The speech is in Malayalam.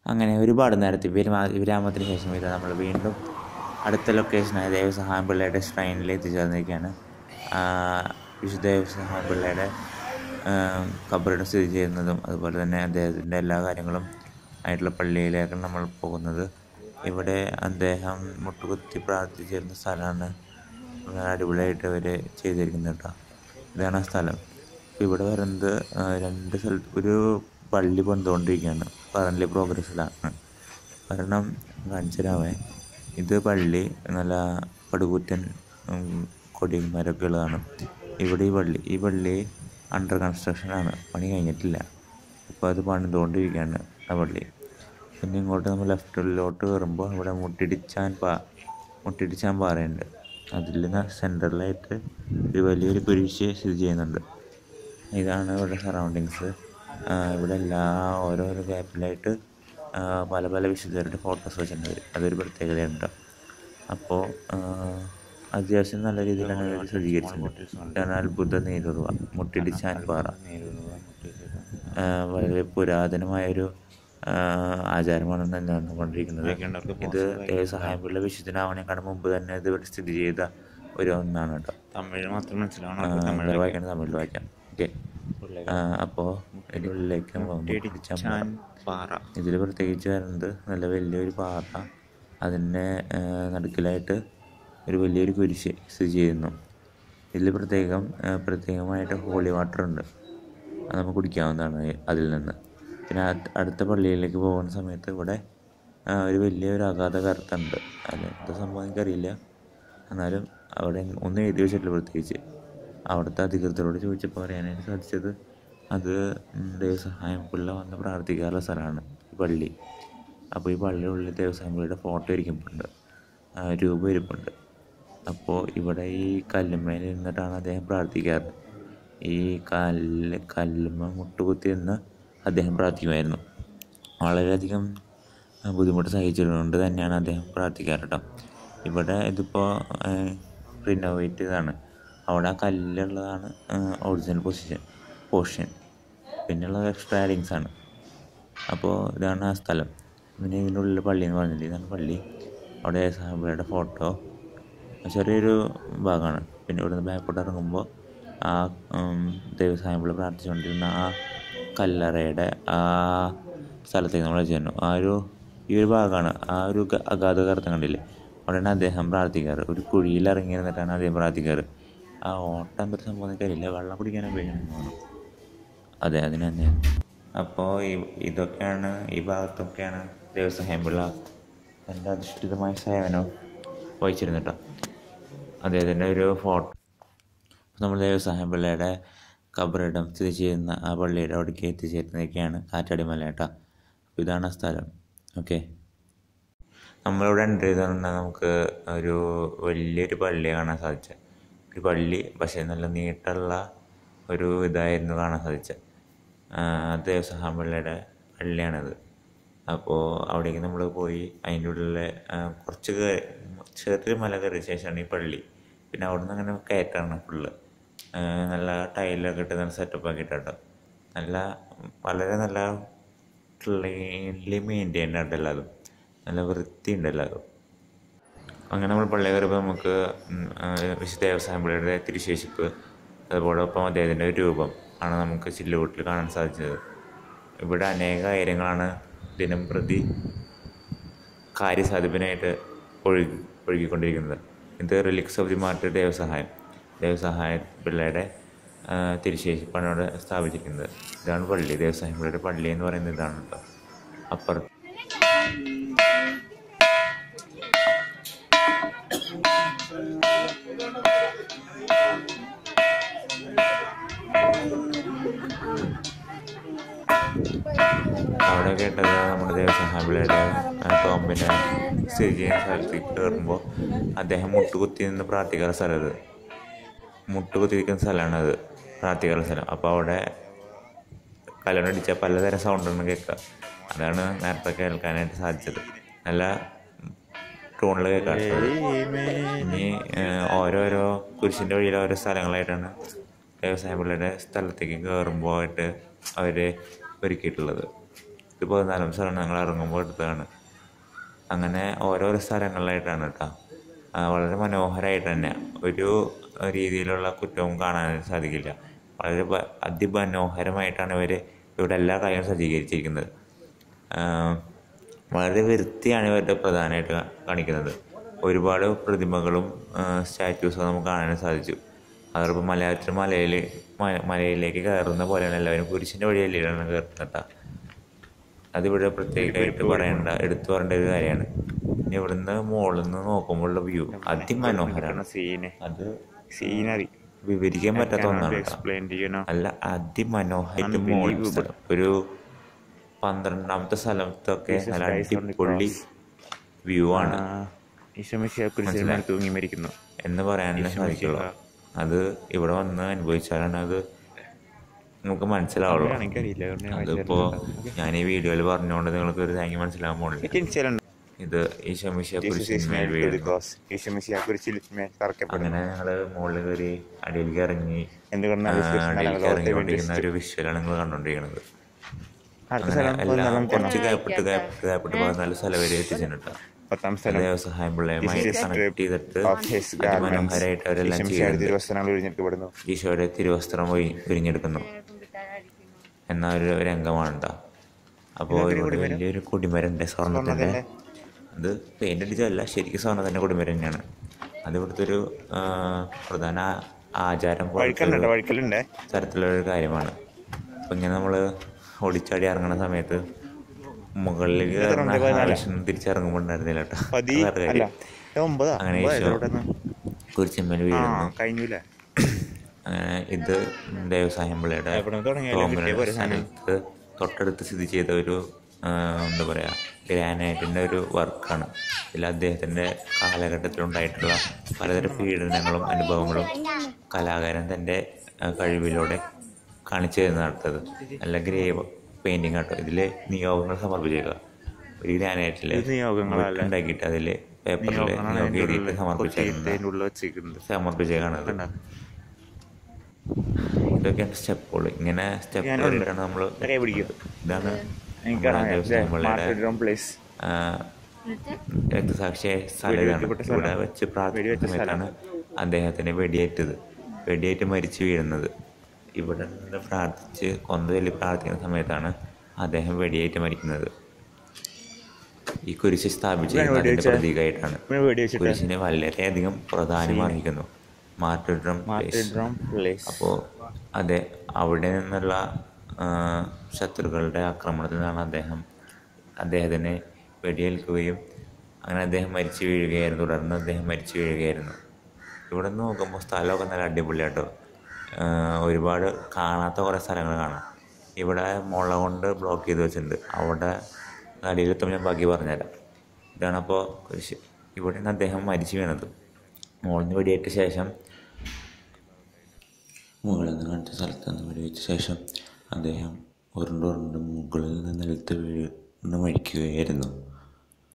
അങ്ങനെ ഒരുപാട് നേരത്തെ വിരാമ വിരാമത്തിന് ശേഷം ഇത് നമ്മൾ വീണ്ടും അടുത്ത ലൊക്കേഷനായ ദേവസഹായം പിള്ളയുടെ ഷ്രൈനിൽ എത്തിച്ചേർന്നിരിക്കുകയാണ് ആ, വിശുദ്ധ ദേവസഹായം പിള്ളയുടെ കബറിടം സ്ഥിതി ചെയ്യുന്നതും അതുപോലെ തന്നെ അദ്ദേഹത്തിൻ്റെ എല്ലാ കാര്യങ്ങളും ആയിട്ടുള്ള പള്ളിയിലേക്കാണ് നമ്മൾ പോകുന്നത് ഇവിടെ അദ്ദേഹം മുട്ടുകുത്തി പ്രാർത്ഥിച്ചിരുന്ന സ്ഥലമാണ് വളരെ അടിപൊളിയായിട്ട് അവർ ചെയ്തിരിക്കുന്നത് കേട്ടോ ഇതാണ് ആ സ്ഥലം ഇപ്പം ഇവിടെ വരുന്നത് ആ, രണ്ട് സ്ഥലത്ത് ഒരു പള്ളി പണിതുകൊണ്ടിരിക്കുകയാണ് കറൻ്റ് പ്രോഗ്രസ്സിലാണ് കാരണം കാണിച്ചുതരാമേ ഇത് പള്ളി നല്ല പടുകൂറ്റൻ ഉം, കൊടിയും മരമൊക്കെ ഉള്ളതാണ് ഇവിടെ ഈ പള്ളി ഈ പള്ളി അണ്ടർ കൺസ്ട്രക്ഷനാണ് പണി കഴിഞ്ഞിട്ടില്ല ഇപ്പോൾ അത് പണിതുകൊണ്ടിരിക്കുകയാണ് ആ പള്ളി പിന്നെ ഇങ്ങോട്ട് നമ്മൾ ലെഫ്റ്റിലോട്ട് കയറുമ്പോൾ ഇവിടെ മുട്ടിടിച്ചാൻ പാ മുട്ടിടിച്ചാൻ പാറയുണ്ട് അതിൽ സെൻറ്ററിലായിട്ട് ഒരു വലിയൊരു കുരിശ് സ്ഥിതി ചെയ്യുന്നുണ്ട് ഇതാണ് ഇവിടെ സറൗണ്ടിങ്സ് ഇവിടെ എല്ലാ ഓരോരോ ഗ്യാപ്പിലായിട്ട് ആ, പല പല വിശുദ്ധരുടെ ഫോട്ടോസ് വെച്ചിട്ടുണ്ട് അതൊരു പ്രത്യേകതയുണ്ട് അപ്പോൾ അത്യാവശ്യം നല്ല രീതിയിലാണ് ഇവർ സജ്ജീകരിച്ചത് ഇതാണ് അത്ഭുത നീരുറവ മുട്ടിടിച്ചാൻ പാറ ആ, വളരെ പുരാതനമായൊരു ആ, ആചാരമാണ് നടന്നുകൊണ്ടിരിക്കുന്നത് ഇത് ദേവസഹായമുള്ള വിശുദ്ധനാവണേക്കാൾ മുമ്പ് തന്നെ ഇത് ഇവിടെ സ്ഥിതി ചെയ്ത ഒരു ഒന്നാണ് കേട്ടോ തമിഴ് മാത്രം മനസ്സിലാവണം ആ, അപ്പോൾ തമിഴ് തമിഴ് വായിക്കണം തമിഴിൽ വായിക്കാം ഓക്കെ അപ്പോൾ ഇതിൻ്റെ ഉള്ളിലേക്ക് മുട്ടിടിച്ചാൻ പാറ ചാൻ പാറ ഇതിൽ പ്രത്യേകിച്ച് വരുന്നത് നല്ല വലിയൊരു പാറ അതിൻ്റെ ആ, നടുക്കിലായിട്ട് ഒരു വലിയൊരു കുരിശ് സ്ഥിതി ചെയ്യുന്നു ഇതിൽ പ്രത്യേകം ആ, പ്രത്യേകമായിട്ട് ഹോളി വാട്ടർ ഉണ്ട് അത് നമുക്ക് കുടിക്കാവുന്നതാണ് അതിൽ നിന്ന് പിന്നെ അത് അടുത്ത പള്ളിയിലേക്ക് പോകുന്ന സമയത്ത് ഇവിടെ ആ, ഒരു വലിയൊരു അഗാധ കറുത്തുണ്ട് അല്ല എന്താ സംഭവം എനിക്കറിയില്ല എന്നാലും അവിടെ ഒന്നും എഴുതി വെച്ചിട്ടില്ല പ്രത്യേകിച്ച് അവിടുത്തെ അധികൃതരോട് ചോദിച്ചപ്പോൾ പറയാനായിട്ട് സാധിച്ചത് അത് ഉം, ദൈവസഹായം പിള്ള വന്ന് പ്രാർത്ഥിക്കാറുള്ള സ്ഥലമാണ് ഈ പള്ളി അപ്പോൾ ഈ പള്ളിയുടെ ഉള്ളിൽ ദൈവസഹായം പിള്ളയുടെ ഫോട്ടോ ഇരിക്കുന്നുണ്ട് ആ, രൂപം ഇരിപ്പുണ്ട് അപ്പോൾ ഇവിടെ ഈ കല്ലുമ്മേൽ ഇരുന്നിട്ടാണ് അദ്ദേഹം പ്രാർത്ഥിക്കാറ് ഈ കല്ല് കല്ലുമ്മ മുട്ടുകുത്തി നിന്ന് അദ്ദേഹം പ്രാർത്ഥിക്കുമായിരുന്നു വളരെയധികം ആ, ബുദ്ധിമുട്ട് സഹിച്ചതുകൊണ്ട് തന്നെയാണ് അദ്ദേഹം പ്രാർത്ഥിക്കാറ് കേട്ടോ ഇവിടെ ഇതിപ്പോൾ റിനോവേറ്റ് ചെയ്തതാണ് അവിടെ ആ കല്ലുള്ളതാണ് ഒറിജിനൽ പൊസിഷൻ പോർഷൻ പിന്നെയുള്ളത് എക്സ്ട്രാ ആഡിങ്സ് ആണ് അപ്പോൾ ഇതാണ് ആ സ്ഥലം പിന്നെ ഇതിൻ്റെ ഉള്ളിൽ പള്ളി എന്ന് പറഞ്ഞില്ലേ ഇതാണ് പള്ളി അവിടെ സാഹിബയുടെ ഫോട്ടോ ചെറിയൊരു ഭാഗമാണ് പിന്നെ ഇവിടുന്ന് ബാക്കോട്ട് ഇറങ്ങുമ്പോൾ ആ ദൈവസാഹിബിൾ പ്രാർത്ഥിച്ചുകൊണ്ടിരുന്ന ആ കല്ലറയുടെ ആ സ്ഥലത്തേക്ക് നമ്മൾ ചെന്നു ആ ഒരു ഈ ഒരു ഭാഗമാണ് ആ ഒരു ഗ- അഗാധ കറുത്തം കണ്ടില്ലേ അവിടെയാണ് അദ്ദേഹം പ്രാർത്ഥിക്കാറ് ഒരു കുഴിയിൽ ഇറങ്ങി ഇരുന്നിട്ടാണ് അദ്ദേഹം പ്രാർത്ഥിക്കാറ് ആ ഓട്ടം പറ്റി സംഭവം എനിക്കറിയില്ല വെള്ളം കുടിക്കാൻ ഉപയോഗിക്കണം തോന്നുന്നു അതെ അതിന് തന്നെയാണ് അപ്പോൾ ഈ ഇതൊക്കെയാണ് ഈ ഭാഗത്തൊക്കെയാണ് ദേവസഹായം പിള്ള എൻ്റെ അധിഷ്ഠിതമായ സേവനം വഹിച്ചിരുന്നു കേട്ടോ അദ്ദേഹത്തിൻ്റെ ഒരു ഫോട്ടോ നമ്മൾ ദേവസഹായം പിള്ളയുടെ കബറിടം സ്ഥിതി ചെയ്യുന്ന ആ പള്ളിയുടെ അവിടേക്ക് എത്തിച്ചേരുന്നതൊക്കെയാണ് കാറ്റാടിമല കേട്ടോ അപ്പോൾ ഇതാണ് ആ സ്ഥലം ഓക്കെ നമ്മളിവിടെ എൻ്റർ ചെയ്തുകൊണ്ട് നമുക്ക് ഒരു വലിയൊരു പള്ളി കാണാൻ സാധിച്ചത് ഒരു പള്ളി പക്ഷേ നല്ല നീട്ടുള്ള ഒരു ഇതായിരുന്നു കാണാൻ സാധിച്ചത് ദേവസഹായം പിള്ളയുടെ പള്ളിയാണത് അപ്പോൾ അവിടേക്ക് നമ്മൾ പോയി അതിൻ്റെ ഉള്ളിലെ ആ, കുറച്ച് കയറി ചെറിയൊരു മല കയറിയ ശേഷമാണ് ഈ പള്ളി പിന്നെ അവിടെ നിന്ന് അങ്ങനെ കയറ്റാണ് ഫുള്ള് നല്ല ടൈലൊക്കെ ഇട്ട് നല്ല സെറ്റപ്പ് ആക്കിയിട്ടോ നല്ല വളരെ നല്ല ക്ലീൻലി മെയിൻറ്റെയിൻഡ് ആയിട്ട് എല്ലാതും നല്ല വൃത്തിയുണ്ട് എല്ലാതും അങ്ങനെ നമ്മൾ പള്ളി കയറിയപ്പോൾ നമുക്ക് ഉം, ആ, വിശുദ്ധ വ്യവസായം പള്ളിയുടെ തിരുശേഷിപ്പ് അതോടൊപ്പം അദ്ദേഹത്തിൻ്റെ ഒരു രൂപം ആണ് നമുക്ക് ചില്ലുകൂട്ടിൽ കാണാൻ സാധിച്ചത് ഇവിടെ അനേക ആയിരങ്ങളാണ് ദിനം പ്രതി കാര്യസാധിപ്പിനായിട്ട് ഒഴുകി ഒഴുകിക്കൊണ്ടിരിക്കുന്നത് ഇത് relics of the martyr Devasahayam Devasahaya പിള്ളയുടെ ആ, തിരുശേഷിപ്പാണ് ഇവിടെ സ്ഥാപിച്ചിരിക്കുന്നത് ഇതാണ് പള്ളി ദേവസഹായം പിള്ളയുടെ പള്ളി എന്ന് പറയുന്നത് ഇതാണ് കേട്ടോ അപ്പുറത്ത് അവിടെ കേട്ടത് നമ്മുടെ ദേവസഹാബിളയുടെ ടോമ്പിനെ സ്ഥിതി ചെയ്യുന്ന സ്ഥലത്തേക്ക് കയറുമ്പോൾ അദ്ദേഹം മുട്ടുകുത്തി നിന്ന് പ്രാർത്ഥിക്കാനുള്ള സ്ഥലം അത് മുട്ടുകുത്തിരിക്കുന്ന സ്ഥലമാണത് പ്രാർത്ഥിക്കാനുള്ള സ്ഥലം അപ്പോൾ അവിടെ കല്ലോണ്ടടിച്ചാൽ പലതരം സൗണ്ടാണ് കേൾക്കുക അതാണ് നേരത്തെ കേൾക്കാനായിട്ട് സാധിച്ചത് നല്ല ടൂണിൽ കേൾക്കാം ഇനി ഏഹ്, ഓരോരോ കുരിശിൻ്റെ വഴിയിൽ ഓരോ സ്ഥലങ്ങളായിട്ടാണ് വ്യവസായ പിള്ളയുടെ സ്ഥലത്തേക്ക് കയറുമ്പോൾ ആയിട്ട് അവർ ഒരുക്കിയിട്ടുള്ളത് ഒരു പതിനാലാം സ്ഥലമാണ് ഞങ്ങൾ ഇറങ്ങുമ്പോൾ എടുത്തതാണ് അങ്ങനെ ഓരോരോ സ്ഥലങ്ങളിലായിട്ടാണ് കേട്ടോ ആ, വളരെ മനോഹരമായിട്ട് തന്നെ ഒരു രീതിയിലുള്ള കുറ്റവും കാണാൻ സാധിക്കില്ല വളരെ ബ- അതിമനോഹരമായിട്ടാണ് ഇവർ ഇവിടെ എല്ലാ കാര്യവും സജ്ജീകരിച്ചിരിക്കുന്നത് ആ, വളരെ വൃത്തിയാണ് ഇവരുടെ പ്രധാനമായിട്ട് കാ- കാണിക്കുന്നത് ഒരുപാട് പ്രതിമകളും സ്റ്റാറ്റ്യൂസും നമുക്ക് കാണാൻ സാധിച്ചു അതോടൊപ്പം മലയാളത്തിൽ മലയിൽ മലയിലേക്ക് കയറുന്ന പോലെയാണ് എല്ലാവരും കുരിശിൻ്റെ വഴിയല്ലാണ് കയറുന്നത് കേട്ടോ അതിവിടെ പ്രത്യേകമായിട്ട് പറയേണ്ട എടുത്തു പറയേണ്ട ഒരു കാര്യമാണ് ഇനി ഇവിടുന്ന് മുകളിൽ നിന്ന് നോക്കുമ്പോഴുള്ള വ്യൂ അതിമനോഹരമാണ് സീന് അത് സീനറി വിവരിക്കാൻ പറ്റാത്ത ഒന്നാണ് കേട്ടോ. എക്സ്പ്ലെയിൻ ചെയ്യണോ അല്ല അതിമനോഹരമായിട്ട് മുകളിൽ സ്ഥലം ഒരു പന്ത്രണ്ടാമത്തെ സ്ഥലത്തൊക്കെ Jesus നല്ല Christ on the അടിപൊളി വ്യൂ ആണ് ഈശോമിശിയ കുരിശിൽ തൂങ്ങി മരിക്കുന്നു എന്ന് പറയാനേ സാധിക്കുള്ളൂ അത് ഇവിടെ വന്ന് അനുഭവിച്ചാലാണ് അത് നമുക്ക് മനസ്സിലാവുള്ളൂ എനിക്കറിയില്ല അതിപ്പോ ഞാൻ ഈ വീഡിയോയിൽ പറഞ്ഞുകൊണ്ട് നിങ്ങൾക്ക് ഒരു താങ്ക് മനസ്സിലാവാൻ പോണില്ല ഇത് ഈശോമിശിയ കുരിശിന്മേൽ വീഴുന്നു ഈശോമിശിയ കുരിശിൽ തറക്കപ്പെടുന്നു അങ്ങനെ ഞങ്ങള് മുകളിൽ കയറി അടിയിലേക്ക് ഇറങ്ങി എന്തുകൊണ്ടാണ് ആ, വിശ്വസിച്ച് അടിയിലേക്ക് ലോകത്തെ ഇറങ്ങിക്കൊണ്ടിരിക്കുന്ന വേണ്ടി ഒരു വിഷ്വലാണ് നിങ്ങൾ കണ്ടുകൊണ്ടിരിക്കുന്നത് അടുത്ത അങ്ങനെ സ്ഥലം എല്ലാം പതിനാലാം കുറച്ച് കയപ്പിട്ട് കയപ്പിട്ട് കയപ്പിട്ട് പതിനാല് സ്ഥലം വരെ എത്തിച്ചിട്ടുണ്ട് പത്താം സ്ഥലം ദേവസഹായം പിള്ളയുമായി This is a connect strip ചെയ്തിട്ട് of his garments. അതിമനോഹരമായിട്ട് അവരെല്ലാം ഈശോമിശിയുടെ ചെയ്യുന്നുണ്ട് തിരുവസ്ത്രങ്ങൾ ഒഴിഞ്ഞെടുക്കപ്പെടുന്നു ഈശോയുടെ തിരുവസ്ത്രം ഒഴി- ഉരിഞ്ഞെടുക്കുന്നു എന്ന ഒരു രംഗമാണ് കേട്ടോ അപ്പോൾ ഇവിടെ വലിയൊരു കൊടിമരൻ്റെ സ്വർണ്ണത്തിൻ്റെ അത് പെയിൻ്റ് അടിച്ചതല്ല ശരിക്കും സ്വർണ്ണത്തിൻ്റെ കൊടിമരം തന്നെയാണ് അത് ഇവിടുത്തെ ഒരു ആ, പ്രധാന ആചാരം പോലത്തെ വഴിക്കലുണ്ട് ഒരു വഴിക്കലുണ്ട് തരത്തിലുള്ളൊരു കാര്യമാണ് അപ്പം ഇങ്ങനെ നമ്മൾ ഓടിച്ചാടി ഇറങ്ങുന്ന സമയത്ത് മുകളിലേക്ക് കയറുന്ന ആവേശം തിരിച്ചിറങ്ങുമ്പോൾ ഉണ്ടായിരുന്നില്ല കേട്ടോ പതി അതാണ് അല്ല കാര്യം. ഇത് ഒമ്പതാ അങ്ങനെ ഒമ്പതാ ഈശോ ഇവിടുന്ന്. കുരിശമ്മൽ ആ വീഴുന്നു കഴിഞ്ഞില്ലേ അങ്ങനെ ഇത് ദേവസായം പിള്ളയുടെ എവിടുന്ന് തുടങ്ങിയാലും ടോമിനുള്ള കിട്ടിയ പോലെ സാധനം. സ്ഥലത്ത് തൊട്ടടുത്ത് സ്ഥിതി ചെയ്ത ഒരു ആ, എന്താ പറയുക ഗ്രാനൈറ്റിൻ്റെ ഒരു വർക്കാണ് ഇതിൽ അദ്ദേഹത്തിൻ്റെ കാലഘട്ടത്തിലുണ്ടായിട്ടുള്ള പലതരം പീഡനങ്ങളും അനുഭവങ്ങളും കലാകാരൻ തൻ്റെ ആ, കഴിവിലൂടെ കാണിച്ചു തരുന്ന നടത്തത് നല്ല ഗ്രേവ് പെയിൻറ്റിങ് ആട്ടോ ഇതിൽ നിയോഗങ്ങൾ സമർപ്പിച്ചേക്കുക ഒരു ഗ്രാനൈറ്റിൽ ഇത് നിയോഗങ്ങളല്ല. ഉണ്ടാക്കിയിട്ട് അതിൽ പേപ്പറിൽ നിയോഗങ്ങളാണ് നിയോഗം അതിൻ്റെ എഴുതിയിട്ട് ഉള്ളിൽ സമർപ്പിച്ചേക്കുന്നത് കൊത്തിയിട്ട് അതിൻ്റെ ഉള്ളിൽ വെച്ചിരിക്കുന്നത് സമർപ്പിച്ചേക്കാണത് കണ്ടോ? ഇതൊക്കെയാണ് സ്റ്റെപ്പുകൾ ഇങ്ങനെ സ്റ്റെപ്പുകൾ ഇട്ടാണ് നമ്മൾ കൈ പിടിക്കും. ഇതാണ് എനിക്കറിയാം. നമ്മുടെ ദേ, ദേവസ്വം പള്ളിയുടെ മാർട്ടിൻ പ്ലേസ് ആ, രക്തസാക്ഷിയായ സ്ഥലം ഇതാണ് വെടിവെക്കപ്പെട്ട ഇവിടെ സ്ഥലം. വെച്ച് പ്രാർത്ഥിക്കുന്ന വെടിവെച്ച സമയത്താണ് അദ്ദേഹത്തിന് വെടിയേറ്റത് വെടിയേറ്റ് മരിച്ചു വീഴുന്നത് ഇവിടെ നിന്ന് പ്രാർത്ഥിച്ച് കൊന്തവല്ലി പ്രാർത്ഥിക്കുന്ന സമയത്താണ് അദ്ദേഹം വെടിയേറ്റ് മരിക്കുന്നത് ഈ കുരിശ് സ്ഥാപിച്ചിരിക്കുന്നത് അതിന്റെ വെടിവെച്ച- പ്രതീകമായിട്ടാണ് പിന്നെ വെടി വെച്ചിട്ട് കുരിശിന് വളരെയധികം പ്രാധാന്യം അർഹിക്കുന്നു മാർട്ടിഡ്രം മാർട്ടിൻ പ്ലേസ് അപ്പോൾ അതെ അവിടെ നിന്നുള്ള ആ, ശത്രുക്കളുടെ ആക്രമണത്തിൽ നിന്നാണ് അദ്ദേഹം അദ്ദേഹത്തിന് വെടിയേൽക്കുകയും അങ്ങനെ അദ്ദേഹം മരിച്ചു വീഴുകയായിരുന്നു തുടർന്ന് അദ്ദേഹം മരിച്ചു വീഴുകയായിരുന്നു ഇവിടെ നിന്ന് നോക്കുമ്പോൾ സ്ഥലമൊക്കെ നല്ല അടിപൊളിയാട്ടോ ആ, ഒരുപാട് കാണാത്ത കുറേ സ്ഥലങ്ങൾ കാണാം ഇവിടെ മുള കൊണ്ട് ബ്ലോക്ക് ചെയ്ത് വെച്ചിട്ടുണ്ട് അവിടെ അടിയിലെത്തുമ്പോൾ ഞാൻ ബാക്കി പറഞ്ഞുതരാം ഇതാണപ്പോൾ കുരിശ് ഇവിടെയാണ് അദ്ദേഹം മരിച്ചു വീണത് മുകളിൽ നിന്ന് വെടിയേറ്റ ശേഷം മുകളിൽ നിന്ന് കണ്ട സ്ഥലത്ത് നിന്ന് വെടിവെച്ച ശേഷം അദ്ദേഹം ഉരുണ്ടുരുണ്ട് മുകളിൽ നിന്ന് നിലത്ത് വീണ് മരിക്കുകയായിരുന്നു